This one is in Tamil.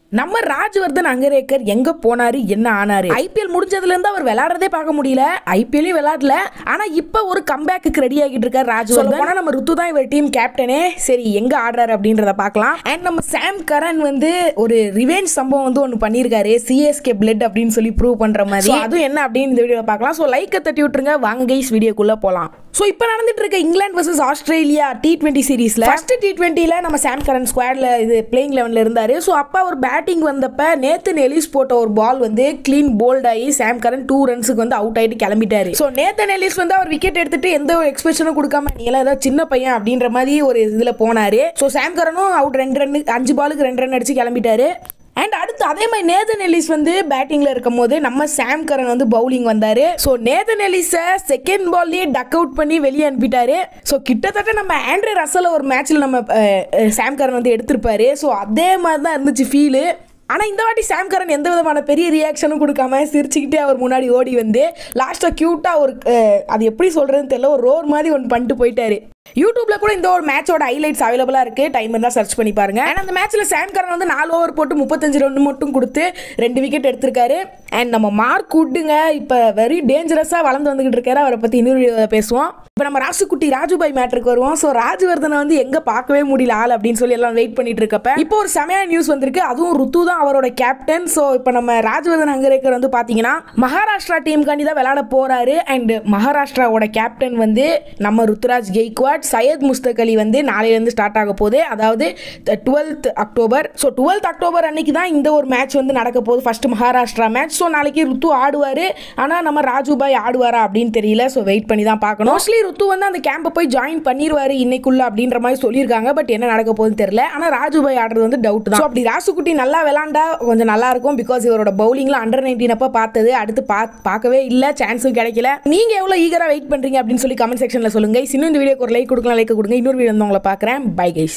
நம்ம ராஜ்வர்தன் அங்கரேக்கர் எங்க போனாரு என்ன ஆனாரு ஐபிஎல் முடிஞ்சதுல இருந்து அவர் விளையாடுறதே பார்க்க முடியல ஐபிஎல்லையும் விளையாடல ஆனா இப்ப ஒரு கம்பேக்கு ரெடி ஆகிட்டு இருக்காரு ராஜ்வர்தன் போனா நம்ம ருத்து தான் இவர் டீம் கேப்டனே சரி எங்க ஆடுறாரு அப்படின்றத பார்க்கலாம் அண்ட் நம்ம சாம் கரன் வந்து ஒரு ரிவெஞ்ச் சம்பவம் வந்து ஒன்று பண்ணியிருக்காரு சிஎஸ்கே பிளட் அப்படின்னு சொல்லி ப்ரூவ் பண்ற மாதிரி So, அதுவும் என்ன அப்படின்னு இந்த வீடியோ பார்க்கலாம் ஸோ லைக்கை தட்டி விட்டுருங்க வாங்க கைஸ் வீடியோக்குள்ள போலாம் ஸோ இப்போ நடந்துட்டு இருக்க England versus Australia T twenty சீரீஸ்ல ஃபர்ஸ்ட் டி டுவெண்ட்டில நம்ம சாம் கரன் ஸ்குவாட்ல இது பிளேயிங் லெவன்ல இருந்தாரு ஸோ அப்போ அவர் பேட்டிங் வந்தப்ப நேத்து எலிஸ் போட்ட ஒரு பால் வந்து க்ளீன் போல்ட் ஆகி சாம் கரன் டூ ரன்ஸுக்கு வந்து அவுட் ஆயிட்டு கிளம்பிட்டாரு ஸோ நேத்தன் எலிஸ் வந்து அவர் விக்கெட் எடுத்துட்டு எந்த ஒரு எக்ஸ்பிரஷனும் கொடுக்காம நீ எல்லாம் ஏதாவது சின்ன பையன் அப்படின்ற மாதிரி ஒரு இதுல போனாரு ஸோ சாம் கரனும் அவுட் ரெண்டு ரன் அஞ்சு பாலுக்கு ரெண்டு ரன் அடிச்சு கிளம்பிட்டாரு அண்ட் அடுத்து அதே மாதிரி நேதன் எலிஸ் வந்து பேட்டிங்ல இருக்கும் போது நம்ம சாம் கரன் வந்து பவுலிங் வந்தாரு ஸோ நேதன் எலிஸை செகண்ட் பால்லயே டக் அவுட் பண்ணி வெளியே அனுப்பிட்டாரு ஸோ கிட்டத்தட்ட நம்ம ஆண்ட்ரே ரசல ஒரு மேட்ச்ல நம்ம அஹ், அஹ், சாம் கரன் வந்து எடுத்திருப்பாரு ஸோ அதே மாதிரி தான் இருந்துச்சு ஃபீலு ஆனால் இந்த வாட்டி சாம் கரன் எந்த விதமான பெரிய ரியாக்ஷனும் கொடுக்காம சிரிச்சுக்கிட்டே அவர் முன்னாடி ஓடி வந்து லாஸ்ட்டாக க்யூட்டாக ஒரு அஹ், அது எப்படி சொல்கிறதுன்னு தெரியல ஒரு ரோர் மாதிரி ஒன்று பண்ணிட்டு போயிட்டாரு யூடியூப்ல கூட இந்த ஒரு மேட்சோட ஹைலைட்ஸ் அவைலபிளா இருக்கு டைம் இருந்தா சர்ச் பண்ணி பாருங்க அண்ட் அந்த மேட்ச்ல சாம் கரன் வந்து நாலு ஓவர் போட்டு முப்பத்தஞ்சு ரன் மட்டும் கொடுத்து ரெண்டு விக்கெட் எடுத்திருக்காரு அண்ட் நம்ம மார்க் உட்டுங்க இப்ப வெரி டேஞ்சரஸா வளர்ந்து வந்துகிட்டு இருக்காரு அவரை பத்தி இன்னொரு video ல பேசுவோம் இப்போ நம்ம ராசுக்குட்டி ராஜுபாய் மேட்ருக்கு வருவோம் ஸோ ராஜவர்தனை வந்து எங்க பார்க்கவே முடியல ஆள் அப்படின்னு சொல்லி எல்லாம் வெயிட் பண்ணிட்டு இருக்கப்ப இப்போ ஒரு செமையான நியூஸ் வந்திருக்கு அதுவும் ருத்து தான் அவரோட கேப்டன் ஸோ இப்போ நம்ம ராஜவர்தன் அங்கரேக்கர் வந்து பாத்தீங்கன்னா மகாராஷ்டிரா டீமுக்காண்டி தான் விளையாட போறாரு அண்ட் மகாராஷ்டிராவோட கேப்டன் வந்து நம்ம ருத்துராஜ் கெய்க்வாட் சையத் முஸ்தக் அலி வந்து நாளையிலேருந்து ஸ்டார்ட் ஆக போகுது அதாவது twelfth October so twelfth October அன்னைக்கு தான் இந்த ஒரு மேட்ச் வந்து நடக்க போகுது ஃபர்ஸ்ட் மகாராஷ்டிரா மேட்ச் ஸோ நாளைக்கு ருத்து ஆடுவார் ஆனால் நம்ம ராஜுபாய் ஆடுவாரா அப்படின்னு தெரியல ஸோ வெயிட் பண்ணி தான் பார்க்கணும் மோஸ்ட்லி ருத்து வந்து அந்த கேம்பை போய் ஜாயின் பண்ணிடுவாரு இன்னைக்குள்ள அப்படின்ற மாதிரி சொல்லியிருக்காங்க பட் என்ன நடக்க போகுதுன்னு தெரியல ஆனால் ராஜுபாய் ஆடுறது வந்து டவுட் தான் ஸோ அப்படி ராசுக்குட்டி நல்லா விளாண்டா கொஞ்சம் நல்லா இருக்கும் பிகாஸ் இவரோட பவுலிங்ல அண்டர் நைன்டீன் அப்போ பார்த்தது அடுத்து பா பார்க்கவே இல்லை சான்ஸும் கிடைக்கல நீங்க எவ்வளோ ஈகரா வெயிட் பண்றீங்க அப்படின்னு சொல்லி கமெண்ட் செக்ஷன்ல சொல்லுங்க இன்னும் இந்த வீடியோக்கு ஒரு லைக் கொடுக்கலாம் லைக் கொடுங்க இன்னொரு வீடியோ வந்து உங்களை பார்க்குறேன் பை கைஸ்